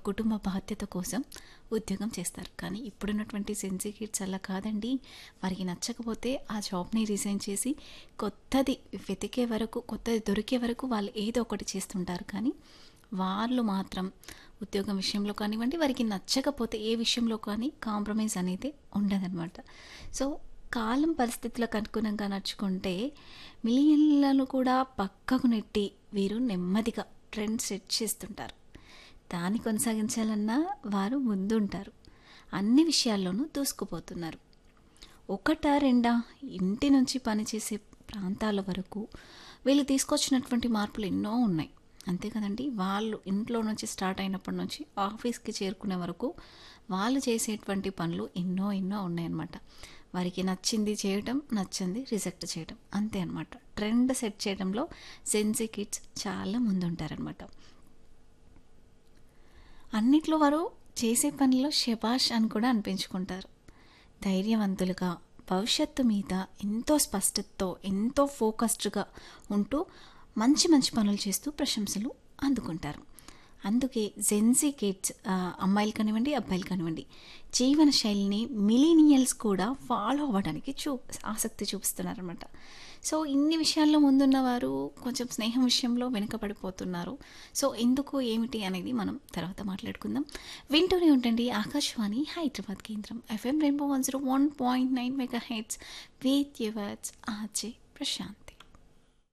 కుటుంబ బాధ్యత కోసం ఉద్యోగం చేస్తారు కానీ ఇప్పుడున్నటువంటి సెన్సీ కిడ్స్ అలా కాదండి వారికి నచ్చకపోతే ఆ జాబ్ని రిజైన్ చేసి కొత్తది వెతికే వరకు కొత్తది దొరికే వరకు వాళ్ళు ఏదో ఒకటి చేస్తుంటారు కానీ వాళ్ళు మాత్రం ఉద్యోగం విషయంలో కానివ్వండి వారికి నచ్చకపోతే ఏ విషయంలో కానీ కాంప్రమైజ్ అనేది ఉండదన్నమాట సో కాలం పరిస్థితులకు అనుగుణంగా నడుచుకుంటే మిలియన్లను కూడా పక్కకు నెట్టి వీరు నెమ్మదిగా ట్రెండ్ సెట్ చేస్తుంటారు దాన్ని కొనసాగించాలన్నా వారు ముందుంటారు అన్ని విషయాల్లోనూ దూసుకుపోతున్నారు ఒకటా రెండా ఇంటి నుంచి పనిచేసే ప్రాంతాల వరకు వీళ్ళు తీసుకొచ్చినటువంటి మార్పులు ఎన్నో ఉన్నాయి అంతే కదండి వాళ్ళు ఇంట్లో నుంచి స్టార్ట్ అయినప్పటి నుంచి ఆఫీస్కి చేరుకునే వరకు వాళ్ళు చేసేటువంటి పనులు ఎన్నో ఎన్నో ఉన్నాయన్నమాట వారికి నచ్చింది చేయటం నచ్చింది రిజెక్ట్ చేయడం అంతే అనమాట ట్రెండ్ సెట్ చేయడంలో సెన్సీ కిడ్స్ చాలా ముందుంటారనమాట అన్నిట్లో వారు చేసే పనిలో శబాష్ అని కూడా అనిపించుకుంటారు ధైర్యవంతులుగా భవిష్యత్తు మీద ఎంతో స్పష్టతతో ఎంతో ఫోకస్డ్గా ఉంటూ మంచి మంచి పనులు చేస్తూ ప్రశంసలు అందుకుంటారు అందుకే జెన్సీ కిడ్స్ అమ్మాయిలు కానివ్వండి అబ్బాయిలు కానివ్వండి జీవన శైలిని మిలీనియల్స్ కూడా ఫాలో అవ్వడానికి చూ ఆసక్తి చూపిస్తున్నారనమాట సో ఇన్ని విషయాల్లో ముందున్న వారు కొంచెం స్నేహం విషయంలో వెనుకబడిపోతున్నారు సో ఎందుకు ఏమిటి అనేది మనం తర్వాత మాట్లాడుకుందాం వింటూనే ఉండండి ఆకాశవాణి హైదరాబాద్ కేంద్రం FM rainbow one zero one point nine mega heads with yours RJ Prashanth